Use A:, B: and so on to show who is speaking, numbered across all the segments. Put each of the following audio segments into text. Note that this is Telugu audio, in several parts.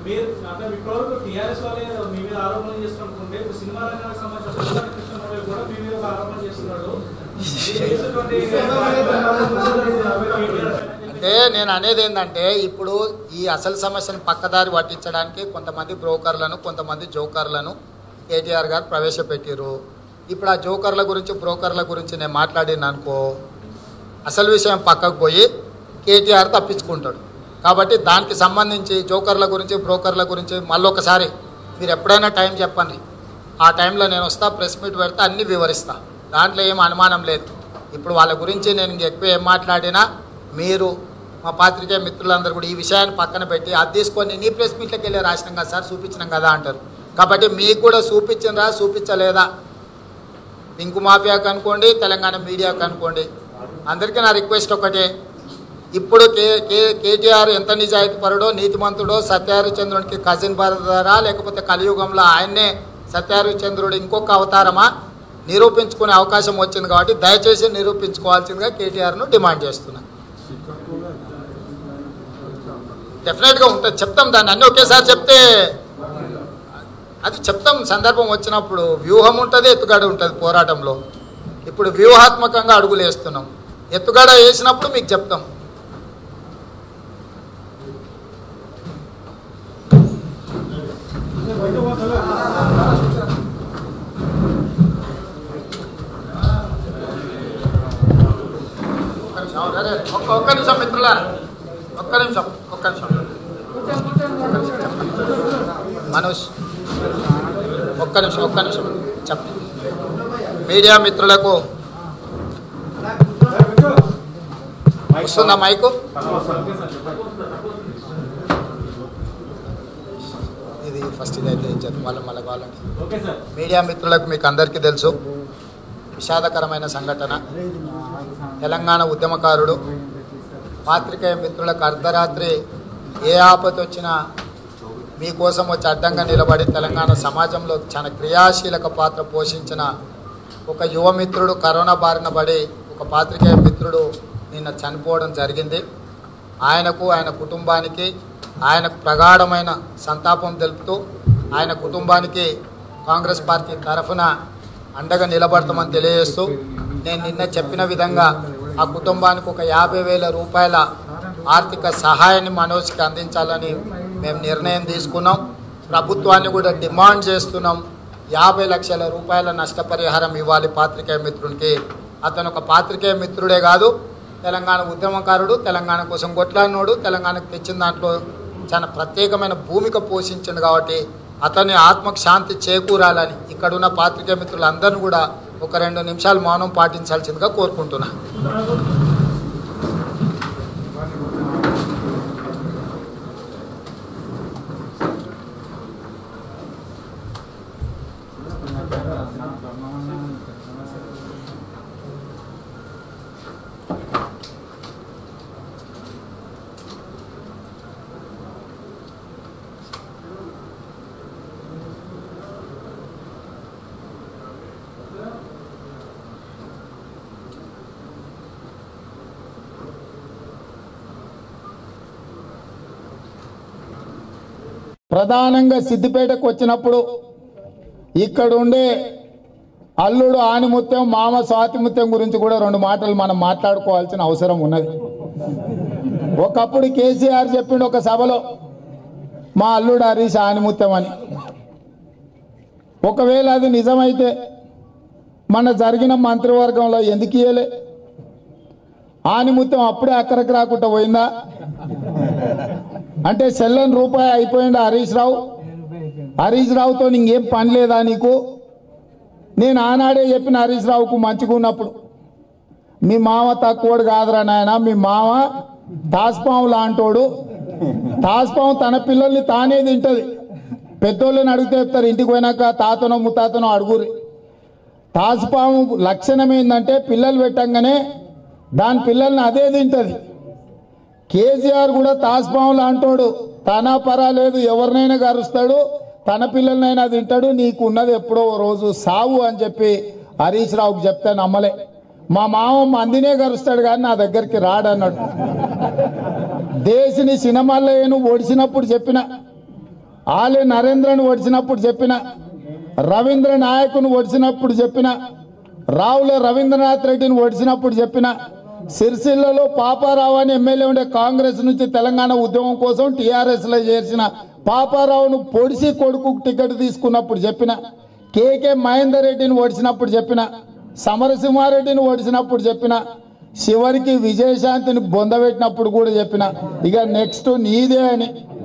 A: మీరు అంటే ఇప్పటివరకు టీఆర్ఎస్ వాళ్ళే మీ మీద ఆరోపణలు చేస్తున్నట్టుకుంటే ఇప్పుడు సినిమా రంగానికి సంబంధించిన సుధాకర్ కృష్ణమూర్తి కూడా మీ మీద ఒక ఆరోపణ చేస్తున్నాడు మీరు చేసేటువంటి
B: అంటే నేను అనేది ఏంటంటే ఇప్పుడు ఈ అసలు సమస్యను పక్కదారి పట్టించడానికి కొంతమంది బ్రోకర్లను కొంతమంది జోకర్లను కేటీఆర్ గారు ప్రవేశపెట్టారు ఇప్పుడు ఆ జోకర్ల గురించి బ్రోకర్ల గురించి నేను మాట్లాడిన అనుకో అసలు విషయం పక్కకు పోయి కేటీఆర్ తప్పించుకుంటాడు కాబట్టి దానికి సంబంధించి జోకర్ల గురించి బ్రోకర్ల గురించి మళ్ళొకసారి మీరు ఎప్పుడైనా టైం చెప్పండి ఆ టైంలో నేను వస్తా ప్రెస్ మీట్ పెడితే అన్నీ వివరిస్తా దాంట్లో ఏం అనుమానం లేదు ఇప్పుడు వాళ్ళ గురించి నేను ఇంక ఎక్కువ ఏం మాట్లాడినా మీరు మా పాత్రికేయ మిత్రులందరూ కూడా ఈ విషయాన్ని పక్కన పెట్టి అది తీసుకొని నీ ప్రెస్ మీట్లోకి వెళ్ళి రాసినాం కదా సార్ చూపించినాం కదా అంటారు కాబట్టి మీకు కూడా చూపించినరా చూపించలేదా పింకు మాఫియాకు అనుకోండి తెలంగాణ మీడియాకు అనుకోండి అందరికీ నా రిక్వెస్ట్ ఒకటే ఇప్పుడు కే కే కేటీఆర్ ఎంత నిజాయితీ పరుడో నీతిమంతుడో సత్యహరిచంద్రునికి కజిన్ బ్రదరా లేకపోతే కలియుగంలో ఆయన్నే సత్యహరిచంద్రుడు ఇంకొక అవతారమా నిరూపించుకునే అవకాశం వచ్చింది కాబట్టి దయచేసి నిరూపించుకోవాల్సిందిగా కేటీఆర్ను డిమాండ్ చేస్తున్నా డెఫినెట్గా ఉంటుంది చెప్తాం దాన్ని అన్నీ ఒకేసారి చెప్తే అది చెప్తాం సందర్భం వచ్చినప్పుడు వ్యూహం ఉంటుంది ఎత్తుగడ ఉంటుంది పోరాటంలో ఇప్పుడు వ్యూహాత్మకంగా అడుగులు వేస్తున్నాం ఎత్తుగడ వేసినప్పుడు మీకు చెప్తాం ఒక్క నిమిషం, అరే, ఒక్క ఒక్క నిమిషం మిత్రులారా ఒక్క నిమిషం ఒక్క నిమిషం ఒక్క నిమిషం చెప్పండి. మనోజ్ ఒక్క నిమిషం ఒక్క నిమిషం చెప్ప మీడియా మిత్రులకు వస్తుందా మైకు ఇది ఫస్ట్ ఇదైతే ఇచ్చారు మళ్ళీ మళ్ళీ కావాలండి
A: ఓకే సార్
B: మీడియా మిత్రులకు మీకు అందరికీ తెలుసు విషాదకరమైన సంఘటన తెలంగాణ ఉద్యమకారుడు పాత్రికేయ మిత్రులకు అర్ధరాత్రి ఏ ఆపద వచ్చినా మీకోసం వచ్చి అడ్డంగా నిలబడి తెలంగాణ సమాజంలో చాలా క్రియాశీలక పాత్ర పోషించిన ఒక యువ మిత్రుడు కరోనా బారిన పడి ఒక పాత్రికేయ మిత్రుడు నిన్న చనిపోవడం జరిగింది ఆయనకు ఆయన కుటుంబానికి ఆయనకు ప్రగాఢమైన సంతాపం తెలుపుతూ ఆయన కుటుంబానికి కాంగ్రెస్ పార్టీ తరఫున అండగా నిలబడతామని తెలియజేస్తూ నేను నిన్న చెప్పిన విధంగా ఆ కుటుంబానికి ఒక యాభై వేల రూపాయల ఆర్థిక సహాయాన్ని మనోజ్కి అందించాలని మేము నిర్ణయం తీసుకున్నాం ప్రభుత్వాన్ని కూడా డిమాండ్ చేస్తున్నాం యాభై లక్షల రూపాయల నష్టపరిహారం ఇవ్వాలి పాత్రికేయ మిత్రునికి అతను ఒక పాత్రికేయ మిత్రుడే కాదు తెలంగాణ ఉద్యమకారుడు తెలంగాణ కోసం కొట్లాడినోడు తెలంగాణకు తెచ్చిన దాంట్లో చాలా ప్రత్యేకమైన భూమిక పోషించిండు కాబట్టి అతని ఆత్మకు శాంతి చేకూరాలని ఇక్కడున్న పాత్రికేయ మిత్రులందరినీ కూడా ఒక రెండు నిమిషాలు మౌనం పాటించాల్సిందిగా కోరుకుంటున్నా
C: ప్రధానంగా సిద్దిపేటకు వచ్చినప్పుడు ఇక్కడ ఉండే అల్లుడు ఆనిముత్యం మామ స్వాతిముత్యం గురించి కూడా రెండు మాటలు మనం మాట్లాడుకోవాల్సిన అవసరం ఉన్నది ఒకప్పుడు కేసీఆర్ చెప్పిండు ఒక సభలో మా అల్లుడు హరీష్ ఆనిముత్యం అని ఒకవేళ అది నిజమైతే మన జరిగిన మంత్రివర్గంలో ఎందుకు ఇయ్యలే ఆనిముత్యం అప్పుడే అక్కడికి రాకుండా పోయిందా అంటే సెల్లని రూపాయి అయిపోయింది హరీష్ రావు హరీష్ రావుతో ఇంకేం పని లేదా నీకు నేను ఆనాడే చెప్పిన హరీష్ రావుకు మంచిగా ఉన్నప్పుడు మీ మామ తక్కువడు కాదురా నాయన మీ మామ తాస్పాము లాంటోడు తాస్పాము తన పిల్లల్ని తానే తింటది పెద్దోళ్ళని అడిగితే చెప్తారు ఇంటికి పోయినాక తాతనో ముత్తాతనో అడుగురి తాసుపాము లక్షణం ఏంటంటే పిల్లలు పెట్టంగానే దాని పిల్లల్ని అదే తింటది కేసీఆర్ కూడా తాస్పాము లాంటోడు తన పరాలేదు ఎవరినైనా గరుస్తాడు తన పిల్లలనైనా తింటాడు నీకు ఉన్నది ఎప్పుడో ఓ రోజు సావు అని చెప్పి హరీష్ రావుకి చెప్తే నమ్మలే మా మామ మందినే గరుస్తాడు కానీ నా దగ్గరికి రాడన్నాడు దేశిని సినిమాల్లో నువ్వు ఒడిసినప్పుడు చెప్పిన ఆలే నరేంద్రను ఒడిచినప్పుడు చెప్పిన రవీంద్ర నాయకుని ఒడిచినప్పుడు చెప్పిన రావుల రవీంద్రనాథ్ రెడ్డిని ఒడిచినప్పుడు చెప్పిన సిరిసిల్లలో పాపారావు అని ఎమ్మెల్యే ఉండే కాంగ్రెస్ నుంచి తెలంగాణ ఉద్యమం కోసం టీఆర్ఎస్లో చేర్చిన పాపారావును పొడిసి కొడుకు టికెట్ తీసుకున్నప్పుడు చెప్పిన కేకే మహేందర్ రెడ్డిని ఓడిచినప్పుడు చెప్పిన సమరసింహారెడ్డిని ఓడిచినప్పుడు చెప్పిన చివరికి విజయశాంతిని బొందబెట్టినప్పుడు కూడా చెప్పిన ఇక నెక్స్ట్ నీదే అని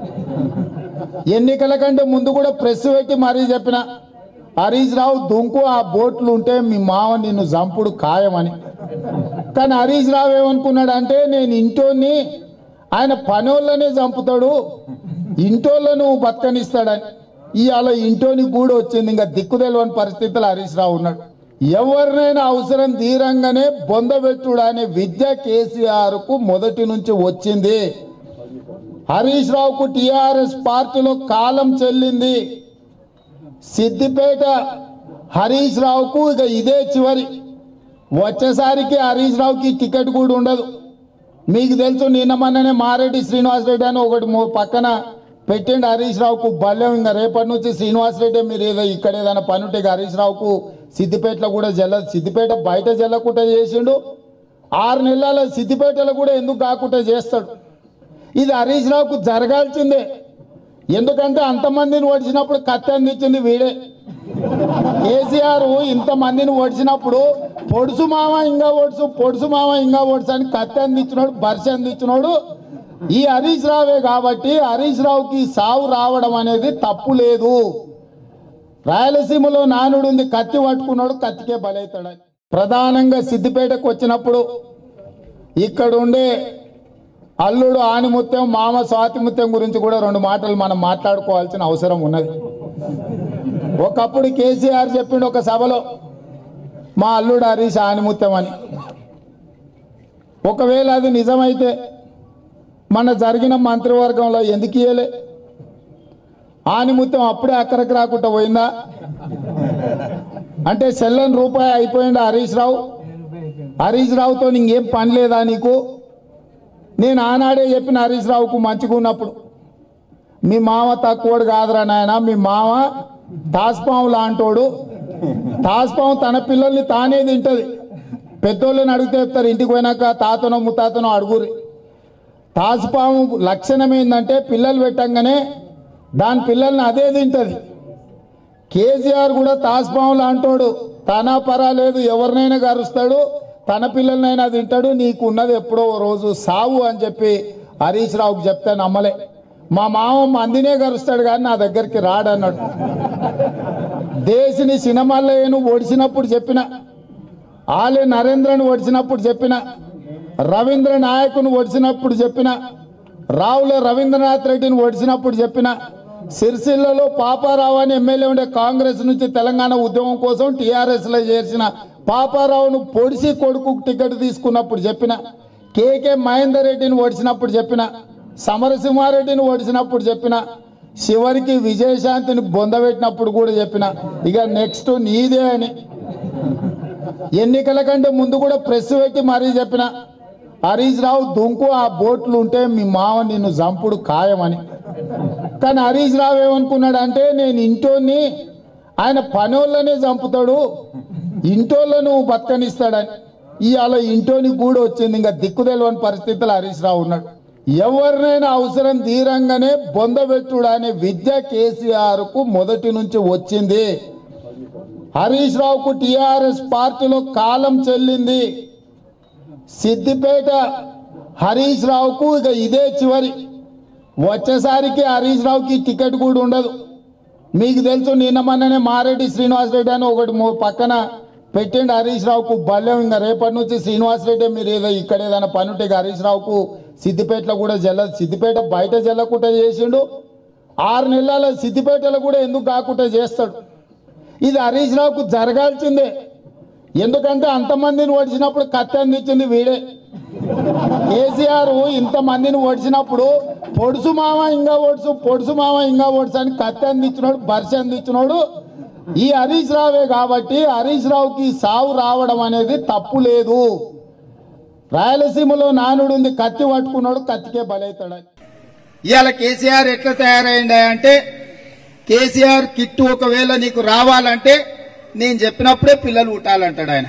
C: ఎన్నికల కంటే ముందు కూడా ప్రెస్ పెట్టి మరీ చెప్పిన హరీష్ రావు దుంకు ఆ బోట్లు ఉంటే మీ మావ నిన్ను చంపుడు ఖాయమని కానీ హరీష్ రావు ఏమనుకున్నాడు అంటే నేను ఇంటోని ఆయన పనోళ్ళనే చంపుతాడు ఇంటోళ్ళను బతకనిస్తాడని ఇవాళ ఇంటోని కూడా వచ్చింది ఇంకా దిక్కు తెలియని పరిస్థితుల్లో హరీష్ రావు ఉన్నాడు ఎవరినైనా అవసరం తీరంగానే బొందబెట్టుడు అనే విద్య కేసీఆర్ కు మొదటి నుంచి వచ్చింది హరీష్ రావుకు టిఆర్ఎస్ పార్టీలో కాలం చెల్లింది సిద్దిపేట హరీష్ రావుకు ఇక ఇదే చివరి వచ్చేసరికి హరీష్ రావుకి టికెట్ కూడా ఉండదు మీకు తెలుసు నిన్న మొన్ననే మారెడ్డి శ్రీనివాస్ రెడ్డి అని ఒకటి మో- పక్కన పెట్టిండు హరీష్ రావుకు బల్యం ఇంకా రేపటి నుంచి శ్రీనివాస్ రెడ్డి మీరు ఏదో ఇక్కడ ఏదైనా పని ఉంటే ఇక హరీష్ రావుకు సిద్దిపేటలో కూడా జల్ల సిద్దిపేట బయట జల్లకుండా చేసిండు ఆరు నెలల సిద్దిపేటలో కూడా ఎందుకు కాకుండా చేస్తాడు ఇది హరీష్ రావుకు జరగాల్సిందే ఎందుకంటే అంతమందిని ఓడిచినప్పుడు కత్తి అందించింది వీడే కేసీఆర్ ఇంతమందిని ఓడిచినప్పుడు పొడుసు మామ ఇంకా ఓడుసు పొడుసు మామ ఇంకా ఓడుసు అని కత్తి అందించినాడు బర్ష అందించినాడు ఈ హరీష్ రావే కాబట్టి హరీష్ రావుకి సావు రావడం అనేది తప్పు లేదు రాయలసీమలో నానుడు ఉంది కత్తి పట్టుకున్నాడు కత్తికే బలవుతాడని ప్రధానంగా సిద్దిపేటకు వచ్చినప్పుడు ఇక్కడ ఉండే అల్లుడు ఆనిముత్యం మామ స్వాతిముత్యం గురించి కూడా రెండు మాటలు మనం మాట్లాడుకోవాల్సిన అవసరం ఉన్నది ఒకప్పుడు కేసీఆర్ చెప్పిండు ఒక సభలో మా అల్లుడు హరీష్ ఆనిముత్యం అని ఒకవేళ అది నిజమైతే మన జరిగిన మంత్రివర్గంలో ఎందుకు ఇయ్యలే ఆనిముత్యం అప్పుడే అక్కడికి రాకుండా పోయిందా అంటే చెల్లని రూపాయి అయిపోయిందా హరీష్ రావు హరీష్ రావుతో ఇంకేం పని లేదా నీకు నేను ఆనాడే చెప్పిన హరీష్ రావుకు మంచిగా ఉన్నప్పుడు మీ మామ తక్కువడు కాదురా నాయన మీ మామ తాస్పాము లాంటోడు తాస్పాము తన పిల్లల్ని తానే తింటది పెద్దోళ్ళని అడిగితే చెప్తారు ఇంటికి పోయినాక తాతనో ముత్తాతనో అడుగురి తాసుపాము లక్షణం ఏంటంటే పిల్లలు పెట్టంగానే దాని పిల్లల్ని అదే తింటది కేసీఆర్ కూడా తాస్పాము లాంటోడు తన పరాలేదు ఎవరినైనా గరుస్తాడు తన పిల్లలనైనా తింటాడు నీకు ఉన్నది ఎప్పుడో ఓ రోజు సావు అని చెప్పి హరీష్ రావుకి చెప్తే నమ్మలే మా మామ మందినే గరుస్తాడు కానీ నా దగ్గరికి రాడన్నాడు దేశిని సినిమాల్లో ఒడిచినప్పుడు చెప్పిన ఆలే నరేంద్రను ఒడిచినప్పుడు చెప్పిన రవీంద్ర నాయకుని ఒడిచినప్పుడు చెప్పిన రావుల రవీంద్రనాథ్ రెడ్డిని ఒడిచినప్పుడు చెప్పిన సిరిసిల్లలో పాపారావు అని ఎమ్మెల్యే ఉండే కాంగ్రెస్ నుంచి తెలంగాణ ఉద్యమం కోసం టీఆర్ఎస్లో చేర్చిన పాపారావును పొడిసి కొడుకు టికెట్ తీసుకున్నప్పుడు చెప్పిన కేకే మహేందర్ రెడ్డిని ఓడిచినప్పుడు చెప్పిన సమరసింహారెడ్డిని ఓడిచినప్పుడు చెప్పిన చివరికి విజయశాంతిని బొందబెట్టినప్పుడు కూడా చెప్పిన ఇక నెక్స్ట్ నీదే అని ఎన్నికల కంటే ముందు కూడా ప్రెస్ పెట్టి మరీ చెప్పిన హరీష్ రావు దుంకు ఆ బోట్లు ఉంటే మీ మావ నిన్ను చంపుడు ఖాయమని కానీ హరీష్ రావు ఏమనుకున్నాడు అంటే నేను ఇంటోని ఆయన పనోళ్ళనే చంపుతాడు ఇంటోళ్ళను బతకనిస్తాడని ఇవాళ ఇంటోని కూడా వచ్చింది ఇంకా దిక్కు తెలియని పరిస్థితుల్లో హరీష్ రావు ఉన్నాడు ఎవరినైనా అవసరం తీరంగానే బొందబెట్టుడు అనే విద్య కేసీఆర్ కు మొదటి నుంచి వచ్చింది హరీష్ రావుకు టిఆర్ఎస్ పార్టీలో కాలం చెల్లింది సిద్దిపేట హరీష్ రావుకు ఇక ఇదే చివరి వచ్చేసరికి హరీష్ రావుకి టికెట్ కూడా ఉండదు మీకు తెలుసు నిన్న మొన్ననే మారెడ్డి శ్రీనివాస్ రెడ్డి అని ఒకటి మో- పక్కన పెట్టిండు హరీష్ రావుకు బల్యం ఇంకా రేపటి నుంచి శ్రీనివాస్ రెడ్డి మీరు ఏదో ఇక్కడ ఏదైనా పని ఉంటే ఇక హరీష్ రావుకు సిద్దిపేటలో కూడా జల్ల సిద్దిపేట బయట జల్లకుండా చేసిండు ఆరు నెలల సిద్దిపేటలో కూడా ఎందుకు కాకుండా చేస్తాడు ఇది హరీష్ రావుకు జరగాల్సిందే ఎందుకంటే అంతమందిని ఓడిచినప్పుడు కత్తి అందించింది వీడే కేసీఆర్ ఇంతమందిని ఓడిచినప్పుడు పొడుసు మామ ఇంకా ఓడుసు పొడుసు మామ ఇంకా ఓడుసు అని కత్తి అందించినాడు బర్ష అందించినాడు ఈ హరీష్ రావే కాబట్టి హరీష్ రావుకి సావు రావడం అనేది తప్పు లేదు రాయలసీమలో నానుడు ఉంది కత్తి పట్టుకున్నాడు కత్తికే బలవుతాడని ఇవాళ కేసీఆర్ ఎట్లా తయారైంది అంటే కేసీఆర్ కిట్టు ఒకవేళ నీకు రావాలంటే నేను చెప్పినప్పుడే పిల్లలు పుట్టాలంటాడు ఆయన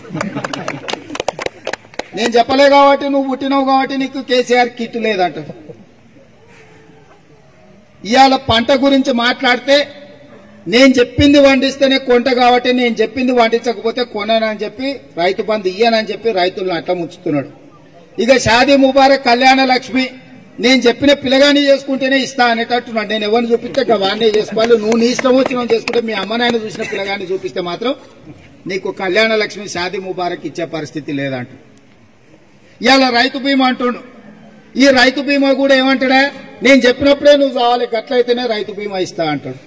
C: నేను చెప్పలే కాబట్టి నువ్వు పుట్టినావు కాబట్టి నీకు కేసీఆర్ కిట్టు లేదంటాడు ఇవాళ పంట గురించి మాట్లాడితే నేను చెప్పింది వండిస్తేనే కొంట కాబట్టి నేను చెప్పింది వండించకపోతే కొననని చెప్పి రైతు బంధు ఇయ్యనని చెప్పి రైతులను అట్లా ముంచుతున్నాడు ఇక షాదీ ముబారక్ కళ్యాణ లక్ష్మి నేను చెప్పిన పిల్లగాని చేసుకుంటేనే ఇస్తా అనేటట్టున్నాడు నేను ఎవరిని చూపిస్తే ఇక వాడినే చేసుకోవాలి నువ్వు నీ ఇష్టం వచ్చిన చేసుకుంటే మీ అమ్మ నాయన చూసిన పిల్లగాని చూపిస్తే మాత్రం నీకు కళ్యాణ లక్ష్మి షాదీ ముబారక్ ఇచ్చే పరిస్థితి లేదంట ఇవాళ రైతు బీమా అంటుండు ఈ రైతు బీమా కూడా ఏమంటాడా నేను చెప్పినప్పుడే నువ్వు కావాలి గట్లయితేనే రైతు బీమా ఇస్తా అంటాడు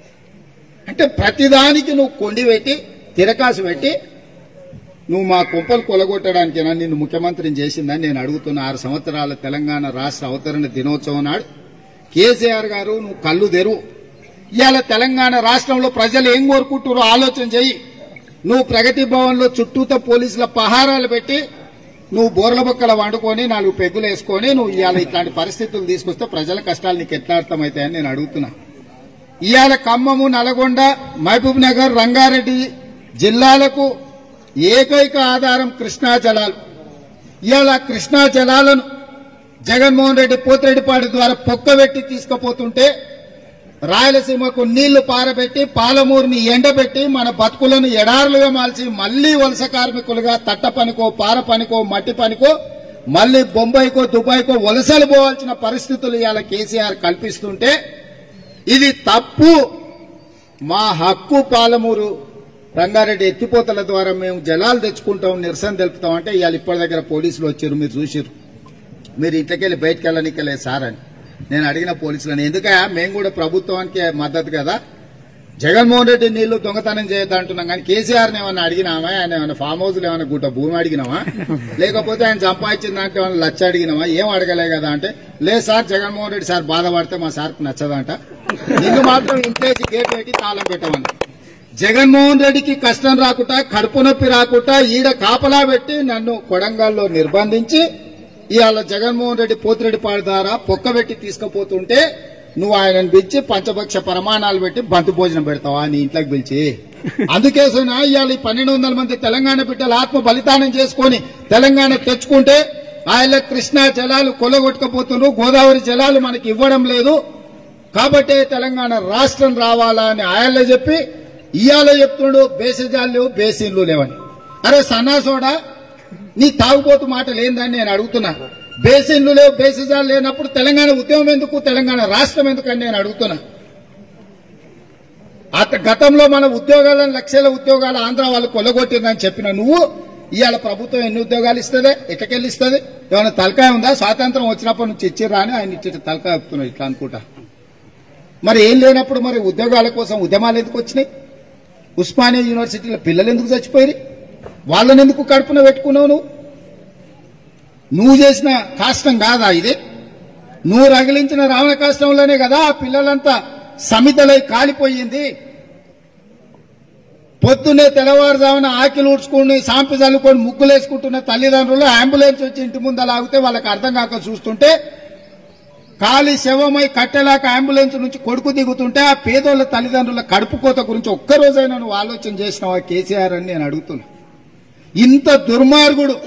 C: అంటే ప్రతిదానికి నువ్వు కొండి పెట్టి తిరకాసు పెట్టి నువ్వు మా కొంపలు కొలగొట్టడానికేనా నిన్ను ముఖ్యమంత్రిని చేసిందని నేను అడుగుతున్న ఆరు సంవత్సరాల తెలంగాణ రాష్ట్ర అవతరణ దినోత్సవం నాడు కేసీఆర్ గారు నువ్వు కళ్ళు తెరువు ఇవాళ తెలంగాణ రాష్ట్రంలో ప్రజలు ఏం కోరుకుంటారో ఆలోచన చెయ్యి నువ్వు ప్రగతి భవన్లో చుట్టూతో పోలీసుల పహారాలు పెట్టి నువ్వు బోర్ల బొక్కల వండుకొని నాలుగు పెగ్గులు వేసుకొని నువ్వు ఇవాళ ఇట్లాంటి పరిస్థితులు తీసుకొస్తే ప్రజల కష్టాలు నీకు ఎట్లా అర్థమవుతాయని నేను అడుగుతున్నా ఇవాళ ఖమ్మము నల్గొండ మహబూబ్ నగర్ రంగారెడ్డి జిల్లాలకు ఏకైక ఆధారం కృష్ణా జలాలు ఇవాళ కృష్ణా జలాలను జగన్మోహన్ రెడ్డి పోతిరెడ్డిపాటి ద్వారా పొక్కబెట్టి తీసుకుపోతుంటే రాయలసీమకు నీళ్లు పారబెట్టి పాలమూరుని ఎండబెట్టి మన బతుకులను ఎడారులుగా మాల్చి మళ్లీ వలస కార్మికులుగా తట్ట పనికో పార పనికో మట్టి పనికో మళ్లీ బొంబాయికో దుబాయ్కో వలసలు పోవాల్సిన పరిస్థితులు ఇవాళ కేసీఆర్ కల్పిస్తుంటే ఇది తప్పు మా హక్కు పాలమూరు రంగారెడ్డి ఎత్తిపోతల ద్వారా మేము జలాలు తెచ్చుకుంటాం నిరసన తెలుపుతాం అంటే ఇవాళ ఇప్పటి దగ్గర పోలీసులు వచ్చారు మీరు చూసిరు మీరు ఇంట్లోకెళ్ళి బయటకు వెళ్ళనికలే సార్ అని నేను అడిగిన పోలీసులను ఎందుకయ్యా మేము కూడా ప్రభుత్వానికి మద్దతు కదా జగన్మోహన్ రెడ్డి నీళ్లు దొంగతనం చేయొద్దు అంటున్నాం కానీ కేసీఆర్ ఏమన్నా అడిగినామా ఆయన ఏమైనా ఫామ్ హౌస్ ఏమైనా గుట్ట భూమి అడిగినామా లేకపోతే ఆయన సంపాదించిన దాంట్లో ఏమైనా లచ్చ అడిగినామా ఏం అడగలే కదా అంటే లేదు సార్ జగన్మోహన్ రెడ్డి సార్ బాధపడితే మా సార్కి నచ్చదంట నిన్ను మాత్రం ఇంట్లోకి గేట్ పెట్టి తాళం పెట్టమని జగన్మోహన్ రెడ్డికి కష్టం రాకుండా కడుపు నొప్పి రాకుండా ఈడ కాపలా పెట్టి నన్ను కొడంగల్లో నిర్బంధించి ఇవాళ జగన్మోహన్ రెడ్డి పోతిరెడ్డిపాడు ద్వారా పొక్కబెట్టి తీసుకుపోతుంటే నువ్వు ఆయనను పిలిచి పంచభక్ష ప్రమాణాలు పెట్టి బంతి భోజనం పెడతావా నీ ఇంట్లోకి పిలిచి అందుకే సోనా ఇవాళ ఈ పన్నెండు వందల మంది తెలంగాణ బిడ్డలు ఆత్మ బలిదానం చేసుకొని తెలంగాణ తెచ్చుకుంటే ఆయన కృష్ణా జలాలు కొలగొట్టుకపోతున్నారు గోదావరి జలాలు మనకి ఇవ్వడం లేదు కాబట్టే తెలంగాణ రాష్ట్రం రావాలా అని ఆయనలో చెప్పి ఇవాళ చెప్తున్నాడు బేసజాలు లేవు బేసిన్లు లేవని అరే సన్నాసోడా నీ తాగుబోతు మాటలు ఏందని నేను అడుగుతున్నా బేసిన్లు లేవు బేసిజాలు లేనప్పుడు తెలంగాణ ఉద్యమం ఎందుకు తెలంగాణ రాష్ట్రం ఎందుకు అని నేను అడుగుతున్నా అత గతంలో మన ఉద్యోగాలను లక్షల ఉద్యోగాలు ఆంధ్ర వాళ్ళు కొల్లగొట్టిందని చెప్పిన నువ్వు ఇవాళ ప్రభుత్వం ఎన్ని ఉద్యోగాలు ఇస్తుంది ఎట్టకెళ్ళి ఇస్తుంది ఏమైనా తలకాయ ఉందా స్వాతంత్రం వచ్చినప్పటి నుంచి ఇచ్చిర్రా అని ఆయన ఇచ్చి తలకాయ చెప్తున్నాడు ఇట్లా అనుకుంటా మరి ఏం లేనప్పుడు మరి ఉద్యోగాల కోసం ఉద్యమాలు ఎందుకు వచ్చినాయి ఉస్మానియా యూనివర్సిటీలో పిల్లలు ఎందుకు చచ్చిపోయి వాళ్ళని ఎందుకు కడుపున పెట్టుకున్నావు నువ్వు నువ్వు చేసిన కాష్టం కాదా ఇది నువ్వు రగిలించిన రావణ కాష్టంలోనే కదా ఆ పిల్లలంతా సమితలై కాలిపోయింది పొద్దున్నే తెల్లవారుజామున ఆకిలు ఊడ్చుకుని సాంపి చల్లుకొని ముగ్గులేసుకుంటున్న తల్లిదండ్రులు అంబులెన్స్ వచ్చి ఇంటి ముందర ఆగితే వాళ్ళకి అర్థం కాక చూస్తుంటే కాలి శవమై కట్టెలాక అంబులెన్స్ నుంచి కొడుకు దిగుతుంటే ఆ పేదోళ్ళ తల్లిదండ్రుల కడుపు కోత గురించి ఒక్కరోజైనా నువ్వు ఆలోచన చేసినావా కేసీఆర్ అని నేను అడుగుతున్నా ఇంత దుర్మార్గుడు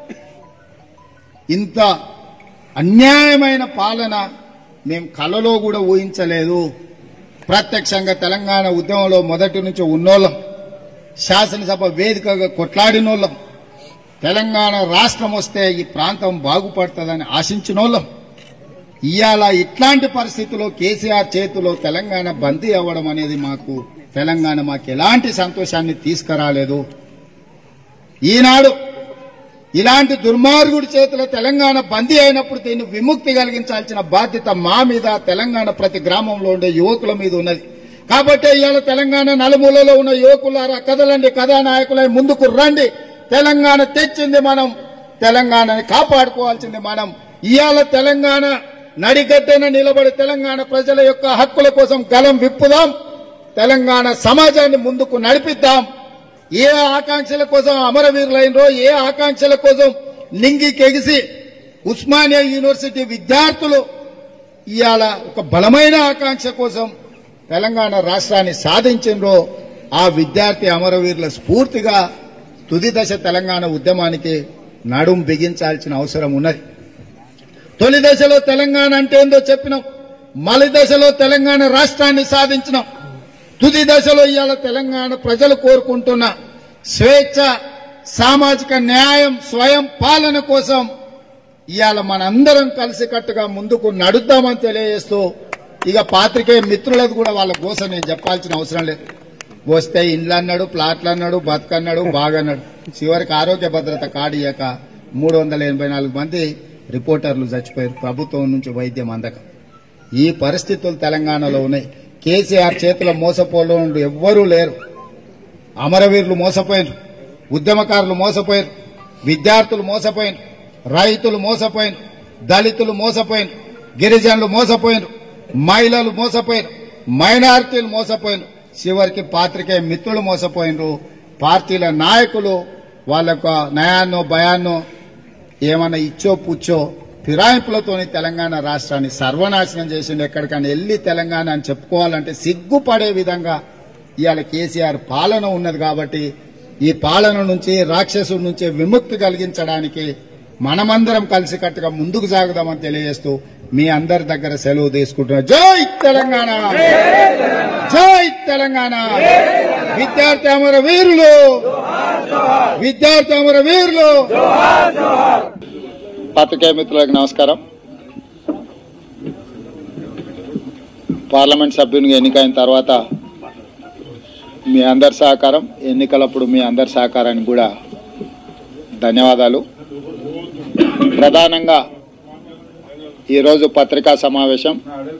C: ఇంత అన్యాయమైన పాలన మేము కలలో కూడా ఊహించలేదు ప్రత్యక్షంగా తెలంగాణ ఉద్యమంలో మొదటి నుంచి ఉన్నోళ్ళం శాసనసభ వేదికగా కొట్లాడినోళ్ళం తెలంగాణ రాష్ట్రం వస్తే ఈ ప్రాంతం బాగుపడుతుందని ఆశించినోళ్ళం ఇవాళ ఇట్లాంటి పరిస్థితుల్లో కేసీఆర్ చేతిలో తెలంగాణ బందీ అవ్వడం అనేది మాకు తెలంగాణ మాకు ఎలాంటి సంతోషాన్ని తీసుకురాలేదు ఈనాడు ఇలాంటి దుర్మార్గుడి చేతిలో తెలంగాణ బందీ అయినప్పుడు దీన్ని విముక్తి కలిగించాల్సిన బాధ్యత మా మీద తెలంగాణ ప్రతి గ్రామంలో ఉండే యువకుల మీద ఉన్నది కాబట్టి ఇవాళ తెలంగాణ నలుమూలలో ఉన్న యువకులారా కదలండి కథానాయకులై ముందుకు రండి తెలంగాణ తెచ్చింది మనం తెలంగాణని కాపాడుకోవాల్సింది మనం ఇవాళ తెలంగాణ నడిగడ్డన నిలబడి తెలంగాణ ప్రజల యొక్క హక్కుల కోసం గలం విప్పుదాం తెలంగాణ సమాజాన్ని ముందుకు నడిపిద్దాం ఏ ఆకాంక్షల కోసం అమరవీరులైనరో ఏ ఆకాంక్షల కోసం నింగికి ఎగిసి ఉస్మానియా యూనివర్సిటీ విద్యార్థులు ఇవాళ ఒక బలమైన ఆకాంక్ష కోసం తెలంగాణ రాష్ట్రాన్ని సాధించిండ్రో ఆ విద్యార్థి అమరవీరుల స్ఫూర్తిగా తుది దశ తెలంగాణ ఉద్యమానికి నడుం బిగించాల్సిన అవసరం ఉన్నది తొలి దశలో తెలంగాణ అంటే ఏందో చెప్పినాం మలి దశలో తెలంగాణ రాష్ట్రాన్ని సాధించినాం తుది దశలో ఇవాళ తెలంగాణ ప్రజలు కోరుకుంటున్న స్వేచ్ఛ సామాజిక న్యాయం స్వయం పాలన కోసం ఇవాళ మనందరం కలిసికట్టుగా ముందుకు నడుద్దామని తెలియజేస్తూ ఇక పాత్రికేయ మిత్రులకు కూడా వాళ్ళ కోసం నేను చెప్పాల్సిన అవసరం లేదు వస్తే ఇండ్లు అన్నాడు ప్లాట్లు అన్నాడు బతుకన్నాడు బాగన్నాడు చివరికి ఆరోగ్య భద్రత కార్డు ఇయ్యక మూడు వందల ఎనభై నాలుగు మంది రిపోర్టర్లు చచ్చిపోయారు ప్రభుత్వం నుంచి వైద్యం అందక ఈ పరిస్థితులు తెలంగాణలో ఉన్నాయి కేసీఆర్ చేతిలో మోసపోలు ఎవ్వరూ లేరు అమరవీరులు మోసపోయారు ఉద్యమకారులు మోసపోయారు విద్యార్థులు మోసపోయారు రైతులు మోసపోయారు దళితులు మోసపోయారు గిరిజనులు మోసపోయారు మహిళలు మోసపోయారు మైనారిటీలు మోసపోయారు చివరికి పాత్రికేయ మిత్రులు మోసపోయినరు పార్టీల నాయకులు వాళ్ళకు నయాన్నో భయాన్నో ఏమన్నా ఇచ్చో పుచ్చో ఫిరాయింపులతోని తెలంగాణ రాష్ట్రాన్ని సర్వనాశనం చేసిండు ఎక్కడికైనా వెళ్ళి తెలంగాణ అని చెప్పుకోవాలంటే సిగ్గుపడే విధంగా ఇవాళ కేసీఆర్ పాలన ఉన్నది కాబట్టి ఈ పాలన నుంచి రాక్షసుడి నుంచి విముక్తి కలిగించడానికి మనమందరం కలిసికట్టుగా ముందుకు సాగుదామని తెలియజేస్తూ మీ అందరి దగ్గర సెలవు తీసుకుంటున్నా జై తెలంగాణ జై తెలంగాణ విద్యార్థి అమర వీరులు విద్యార్థి అమర వీరులు పత్రికేయ మిత్రులకు నమస్కారం పార్లమెంట్ సభ్యునిగా ఎన్నికైన తర్వాత మీ అందరి సహకారం ఎన్నికలప్పుడు మీ అందరి సహకారానికి కూడా ధన్యవాదాలు ప్రధానంగా ఈరోజు పత్రికా సమావేశం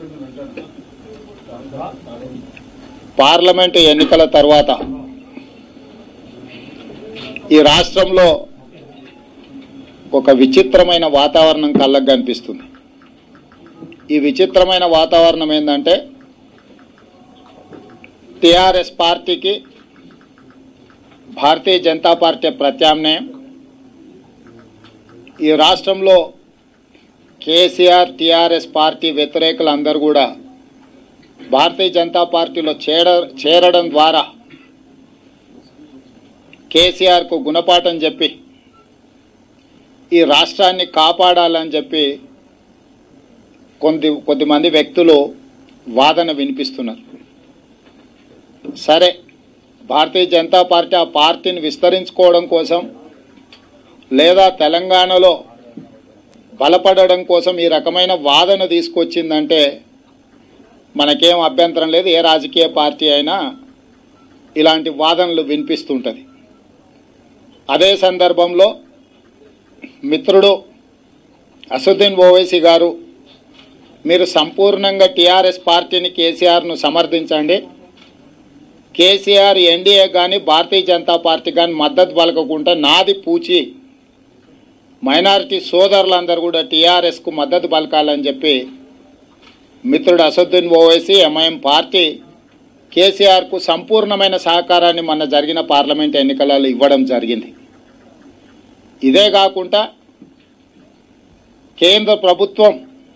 C: పార్లమెంటు ఎన్నికల తర్వాత ఈ రాష్ట్రంలో ఒక విచిత్రమైన వాతావరణం కళ్ళకు కనిపిస్తుంది ఈ విచిత్రమైన వాతావరణం ఏంటంటే టిఆర్ఎస్ పార్టీకి భారతీయ జనతా పార్టీ ప్రత్యామ్నాయం ఈ రాష్ట్రంలో కేసీఆర్ టిఆర్ఎస్ పార్టీ వ్యతిరేకులు అందరూ కూడా భారతీయ జనతా పార్టీలో చేర చేరడం ద్వారా కేసీఆర్కు గుణపాఠం చెప్పి ఈ రాష్ట్రాన్ని కాపాడాలని చెప్పి కొద్ది కొద్దిమంది వ్యక్తులు వాదన వినిపిస్తున్నారు సరే భారతీయ జనతా పార్టీ ఆ పార్టీని విస్తరించుకోవడం కోసం లేదా తెలంగాణలో బలపడడం కోసం ఈ రకమైన వాదన తీసుకొచ్చిందంటే మనకేం అభ్యంతరం లేదు ఏ రాజకీయ పార్టీ అయినా ఇలాంటి వాదనలు వినిపిస్తుంటుంది అదే సందర్భంలో మిత్రుడు అసుద్దీన్ ఓవైసీ గారు మీరు సంపూర్ణంగా టీఆర్ఎస్ పార్టీని కేసీఆర్ను సమర్థించండి కేసీఆర్ ఎన్డీఏ కానీ భారతీయ జనతా పార్టీ కానీ మద్దతు పలకకుండా నాది పూచి మైనారిటీ సోదరులందరూ కూడా టీఆర్ఎస్కు మద్దతు పలకాలని చెప్పి మిత్రుడు అసదుద్దీన్ ఓవైసీ ఎంఐఎం పార్టీ కేసీఆర్కు సంపూర్ణమైన సహకారాన్ని మొన్న జరిగిన పార్లమెంట్ ఎన్నికలలో ఇవ్వడం జరిగింది ఇదే కాకుండా కేంద్ర ప్రభుత్వం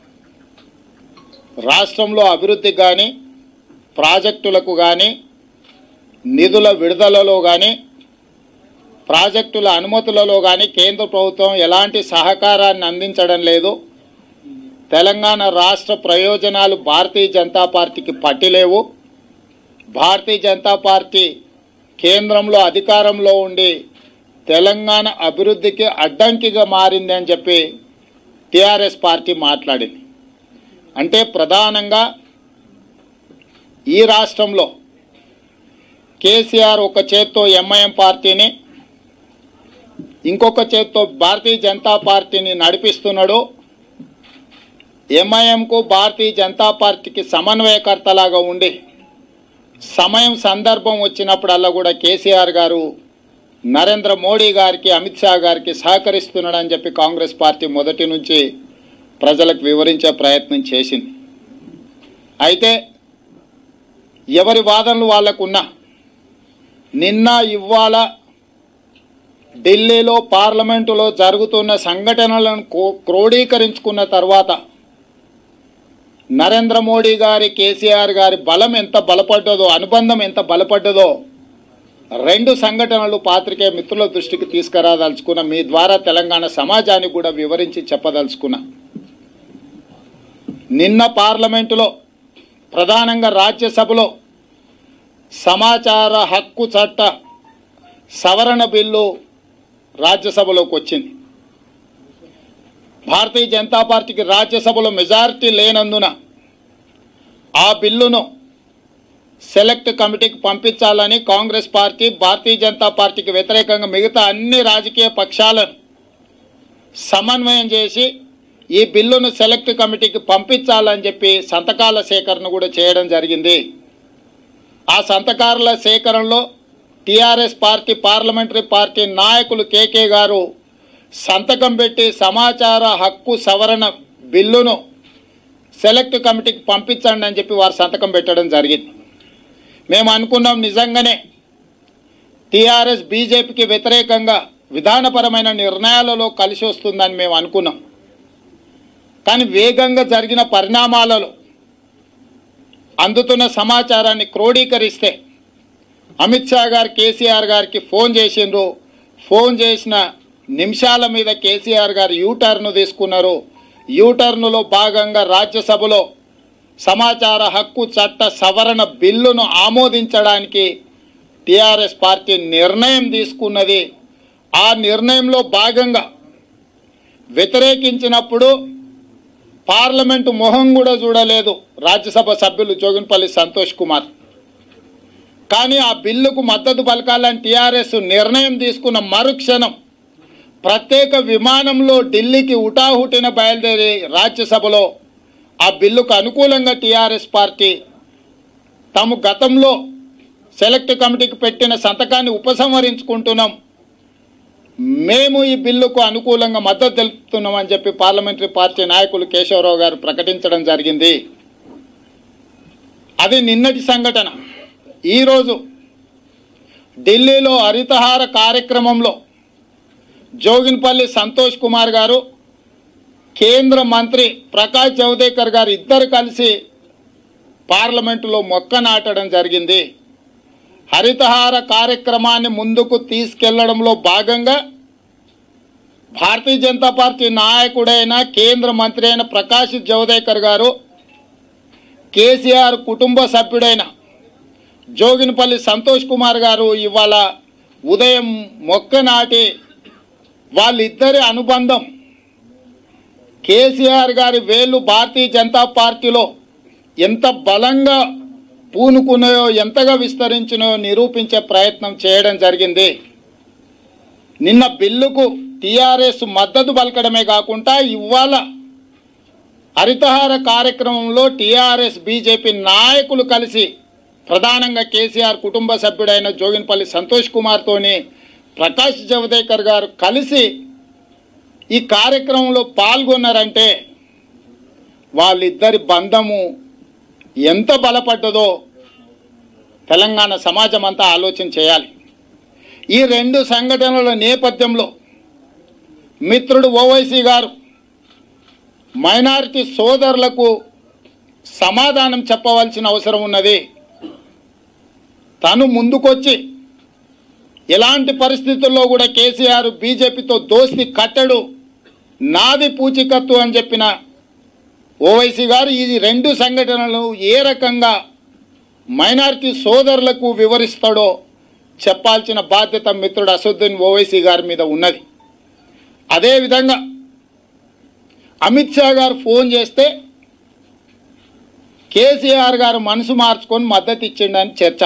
C: రాష్ట్రంలో అభివృద్ధికి కానీ ప్రాజెక్టులకు కానీ నిధుల విడుదలలో కానీ ప్రాజెక్టుల అనుమతులలో కానీ కేంద్ర ప్రభుత్వం ఎలాంటి సహకారాన్ని అందించడం లేదు తెలంగాణ రాష్ట్ర ప్రయోజనాలు భారతీయ జనతా పార్టీకి పట్టిలేవు భారతీయ జనతా పార్టీ కేంద్రంలో అధికారంలో ఉండి తెలంగాణ అభివృద్ధికి అడ్డంకిగా మారింది అని చెప్పి టీఆర్ఎస్ పార్టీ మాట్లాడింది అంటే ప్రధానంగా ఈ రాష్ట్రంలో కేసీఆర్ ఒక చేత్తో ఎంఐఎం పార్టీని ఇంకొక చేత్తో భారతీయ జనతా పార్టీని నడిపిస్తున్నాడు ఎంఐఎంకు భారతీయ జనతా పార్టీకి సమన్వయకర్తలాగా ఉండి సమయం సందర్భం వచ్చినప్పుడల్లా కూడా కేసీఆర్ గారు నరేంద్ర మోడీ గారికి అమిత్ షా గారికి సహకరిస్తున్నాడని చెప్పి కాంగ్రెస్ పార్టీ మొదటి నుంచి ప్రజలకు వివరించే ప్రయత్నం చేసింది అయితే ఎవరి వాదనలు వాళ్ళకున్నా నిన్న ఇవాళ ఢిల్లీలో పార్లమెంటులో జరుగుతున్న సంఘటనలను కో- క్రోడీకరించుకున్న తర్వాత నరేంద్ర మోడీ గారి కేసీఆర్ గారి బలం ఎంత బలపడ్డదో అనుబంధం ఎంత బలపడ్డదో రెండు సంఘటనలు పాత్రికేయ మిత్రుల దృష్టికి తీసుకురాదలుచుకున్న మీ ద్వారా తెలంగాణ సమాజానికి కూడా వివరించి చెప్పదలుచుకున్నా నిన్న పార్లమెంటులో ప్రధానంగా రాజ్యసభలో సమాచార హక్కు చట్ట సవరణ బిల్లు రాజ్యసభలోకి వచ్చింది భారతీయ జనతా పార్టీకి రాజ్యసభలో మెజారిటీ లేనందున ఆ బిల్లును సెలెక్ట్ కమిటీకి పంపించాలని కాంగ్రెస్ పార్టీ భారతీయ జనతా పార్టీకి వ్యతిరేకంగా మిగతా అన్ని రాజకీయ పక్షాలను సమన్వయం చేసి ఈ బిల్లును సెలెక్ట్ కమిటీకి పంపించాలని చెప్పి సంతకాల సేకరణ కూడా చేయడం జరిగింది ఆ సంతకాల సేకరణలో టీఆర్ఎస్ పార్టీ పార్లమెంటరీ పార్టీ నాయకులు కేకే గారు సంతకం పెట్టి సమాచార హక్కు సవరణ బిల్లును సెలెక్ట్ కమిటీకి పంపించండి అని చెప్పి వారు సంతకం పెట్టడం జరిగింది మేము అనుకున్నాం నిజంగానే టీఆర్ఎస్ బీజేపీకి వ్యతిరేకంగా విధానపరమైన నిర్ణయాలలో కలిసి వస్తుందని మేము అనుకున్నాం కానీ వేగంగా జరిగిన పరిణామాలలో అందుతున్న సమాచారాన్ని క్రోడీకరిస్తే అమిత్ షా గారు కేసీఆర్ గారికి ఫోన్ చేసిండ్రు ఫోన్ చేసిన నిమిషాల మీద కేసీఆర్ గారు యూటర్న్ తీసుకున్నారు యూటర్న్లో భాగంగా రాజ్యసభలో సమాచార హక్కు చట్ట సవరణ బిల్లును ఆమోదించడానికి టీఆర్ఎస్ పార్టీ నిర్ణయం తీసుకున్నది ఆ నిర్ణయంలో భాగంగా వ్యతిరేకించినప్పుడు పార్లమెంటు మొహం కూడా చూడలేదు రాజ్యసభ సభ్యులు జోగిన్పల్లి సంతోష్ కుమార్ కానీ ఆ బిల్లుకు మద్దతు పలకాలని టీఆర్ఎస్ నిర్ణయం తీసుకున్న మరుక్షణం ప్రత్యేక విమానంలో ఢిల్లీకి ఉటాహుటిన బయలుదేరి రాజ్యసభలో ఆ బిల్లుకు అనుకూలంగా టీఆర్ఎస్ పార్టీ తాము గతంలో సెలెక్ట్ కమిటీకి పెట్టిన సంతకాన్ని ఉపసంహరించుకుంటున్నాం మేము ఈ బిల్లుకు అనుకూలంగా మద్దతు తెలుపుతున్నాం అని చెప్పి పార్లమెంటరీ పార్టీ నాయకులు కేశవరావు గారు ప్రకటించడం జరిగింది అది నిన్నటి సంఘటన ఈరోజు ఢిల్లీలో హరితహార కార్యక్రమంలో జోగిన్పల్లి సంతోష్ కుమార్ గారు కేంద్ర మంత్రి ప్రకాష్ జవదేకర్ గారు ఇద్దరు కలిసి పార్లమెంటులో మొక్క నాటడం జరిగింది హరితహార కార్యక్రమాన్ని ముందుకు తీసుకెళ్లడంలో భాగంగా భారతీయ జనతా పార్టీ నాయకుడైన కేంద్ర మంత్రి అయిన ప్రకాష్ జవదేకర్ గారు కేసీఆర్ కుటుంబ సభ్యుడైన జోగినపల్లి సంతోష్ కుమార్ గారు ఇవాళ ఉదయం మొక్క నాటి వాళ్ళిద్దరి అనుబంధం కేసీఆర్ గారి వేళ్ళు భారతీయ జనతా పార్టీలో ఎంత బలంగా పూనుకున్నాయో ఎంతగా విస్తరించినాయో నిరూపించే ప్రయత్నం చేయడం జరిగింది నిన్న బిల్లుకు టీఆర్ఎస్ మద్దతు పలకడమే కాకుండా ఇవాళ హరితహార కార్యక్రమంలో టీఆర్ఎస్ బీజేపీ నాయకులు కలిసి ప్రధానంగా కేసీఆర్ కుటుంబ సభ్యుడైన జోగినపల్లి సంతోష్ కుమార్తోని ప్రకాష్ జవదేకర్ గారు కలిసి ఈ కార్యక్రమంలో పాల్గొన్నారంటే వాళ్ళిద్దరి బంధము ఎంత బలపడ్డదో తెలంగాణ సమాజం అంతా ఆలోచన చేయాలి ఈ రెండు సంఘటనల నేపథ్యంలో మిత్రుడు ఓవైసీ గారు మైనారిటీ సోదరులకు సమాధానం చెప్పవలసిన అవసరం ఉన్నది తను ముందుకొచ్చి ఎలాంటి పరిస్థితుల్లో కూడా కేసీఆర్ బీజేపీతో దోస్తి కట్టడు నాది పూచికత్తు అని చెప్పిన ఓవైసీ గారు ఈ రెండు సంఘటనలు ఏ రకంగా మైనారిటీ సోదరులకు వివరిస్తాడో చెప్పాల్సిన బాధ్యత మిత్రుడు అసదుద్దీన్ ఓవైసీ గారి మీద ఉన్నది అదేవిధంగా అమిత్ షా గారు ఫోన్ చేస్తే కేసీఆర్ గారు మనసు మార్చుకొని మద్దతు ఇచ్చిండని చర్చ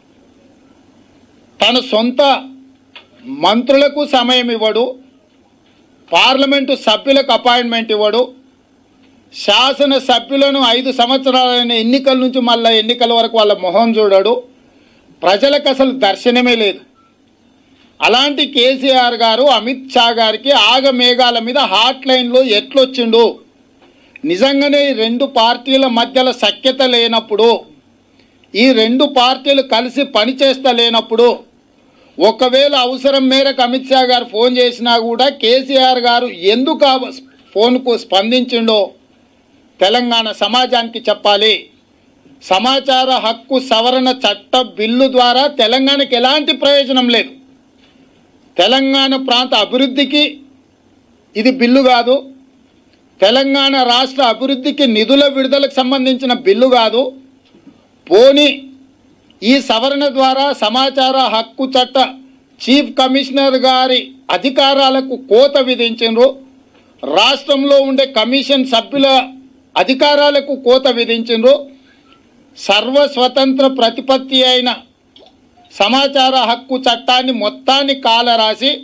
C: తన సొంత మంత్రులకు సమయం ఇవ్వడు పార్లమెంటు సభ్యులకు అపాయింట్మెంట్ ఇవ్వడు శాసన సభ్యులను ఐదు సంవత్సరాలైన ఎన్నికల నుంచి మళ్ళీ ఎన్నికల వరకు వాళ్ళ మొహం చూడడు ప్రజలకు అసలు దర్శనమే లేదు అలాంటి కేసీఆర్ గారు అమిత్ షా గారికి ఆగమేఘాల మీద హాట్ లైన్లో ఎట్లొచ్చిండు నిజంగానే ఈ రెండు పార్టీల మధ్యలో సఖ్యత లేనప్పుడు ఈ రెండు పార్టీలు కలిసి పనిచేస్తా లేనప్పుడు ఒకవేళ అవసరం మేరకు అమిత్ షా గారు ఫోన్ చేసినా కూడా కేసీఆర్ గారు ఎందుకు ఆ ఫోన్కు స్పందించిండో
B: తెలంగాణ సమాజానికి చెప్పాలి సమాచార హక్కు సవరణ చట్ట బిల్లు ద్వారా తెలంగాణకి ఎలాంటి ప్రయోజనం లేదు తెలంగాణ ప్రాంత అభివృద్ధికి ఇది బిల్లు కాదు తెలంగాణ రాష్ట్ర అభివృద్ధికి నిధుల విడుదలకు సంబంధించిన బిల్లు కాదు పోని ఈ సవరణ ద్వారా సమాచార హక్కు చట్ట చీఫ్ కమిషనర్ గారి అధికారాలకు కోత విధించారు రాష్ట్రంలో ఉండే కమిషన్ సభ్యుల అధికారాలకు కోత విధించారు సర్వ స్వతంత్ర ప్రతిపత్తి అయిన సమాచార హక్కు చట్టాన్ని మొత్తాన్ని కాలరాసి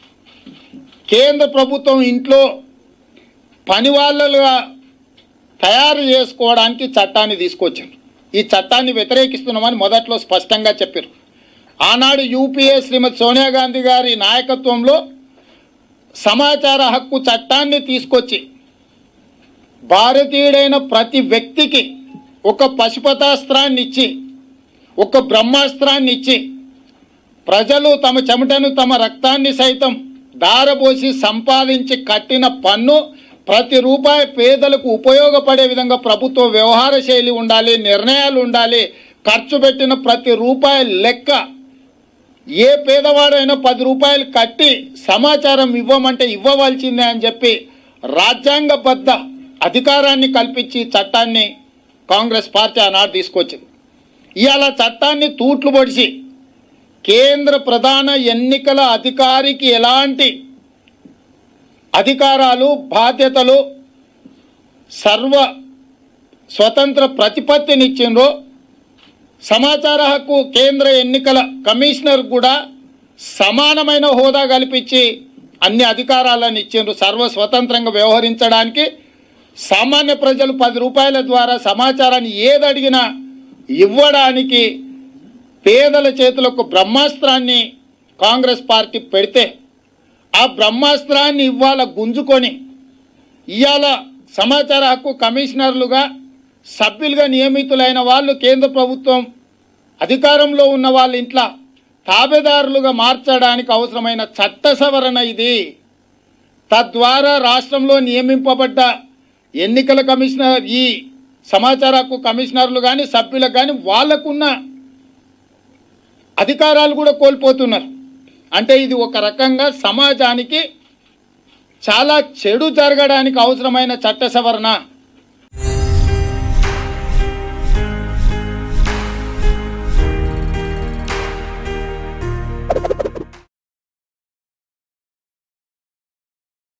B: కేంద్ర ప్రభుత్వం ఇంట్లో పని వాళ్ళుగా తయారు చేసుకోవడానికి చట్టాన్ని తీసుకొచ్చారు ఈ చట్టాన్ని వ్యతిరేకిస్తున్నామని మొదట్లో స్పష్టంగా చెప్పారు ఆనాడు యూపీఏ శ్రీమతి సోనియా గాంధీ గారి నాయకత్వంలో సమాచార హక్కు చట్టాన్ని తీసుకొచ్చి భారతీయుడైన ప్రతి వ్యక్తికి ఒక పశుపతాస్త్రాన్ని ఇచ్చి ఒక బ్రహ్మాస్త్రాన్ని ఇచ్చి ప్రజలు తమ చెమటను తమ రక్తాన్ని సైతం దారపోసి సంపాదించి కట్టిన పన్ను ప్రతి రూపాయి పేదలకు ఉపయోగపడే విధంగా ప్రభుత్వ వ్యవహార శైలి ఉండాలి నిర్ణయాలు ఉండాలి ఖర్చు పెట్టిన ప్రతి రూపాయి లెక్క ఏ పేదవాడైనా పది రూపాయలు కట్టి సమాచారం ఇవ్వమంటే ఇవ్వవలసిందే అని చెప్పి రాజ్యాంగబద్ధ అధికారాన్ని కల్పించి చట్టాన్ని కాంగ్రెస్ పార్టీ ఆనాడు తీసుకొచ్చింది ఇవాళ చట్టాన్ని తూట్లు పొడిచి కేంద్ర ప్రధాన ఎన్నికల అధికారికి ఎలాంటి అధికారాలు బాధ్యతలు సర్వ స్వతంత్ర ప్రతిపత్తినిచ్చిండ్రో సమాచార హక్కు కేంద్ర ఎన్నికల కమిషనర్ కూడా సమానమైన హోదా కల్పించి అన్ని అధికారాలను ఇచ్చిండ్రు సర్వ స్వతంత్రంగా వ్యవహరించడానికి సామాన్య ప్రజలు పది రూపాయల ద్వారా సమాచారాన్ని ఏది అడిగినా ఇవ్వడానికి పేదల చేతులకు బ్రహ్మాస్త్రాన్ని కాంగ్రెస్ పార్టీ పెడితే ఆ బ్రహ్మాస్త్రాన్ని ఇవాళ గుంజుకొని ఇవాళ సమాచార హక్కు కమిషనర్లుగా సభ్యులుగా నియమితులైన వాళ్ళు కేంద్ర ప్రభుత్వం అధికారంలో ఉన్న వాళ్ళ ఇంట్లో తాబేదారులుగా మార్చడానికి అవసరమైన చట్ట సవరణ ఇది తద్వారా రాష్ట్రంలో నియమింపబడ్డ ఎన్నికల కమిషనర్ ఈ సమాచార హక్కు కమిషనర్లు కానీ సభ్యులకు కానీ వాళ్ళకున్న అధికారాలు కూడా కోల్పోతున్నారు అంటే ఇది ఒక రకంగా సమాజానికి చాలా చెడు జరగడానికి అవసరమైన చట్ట సవరణ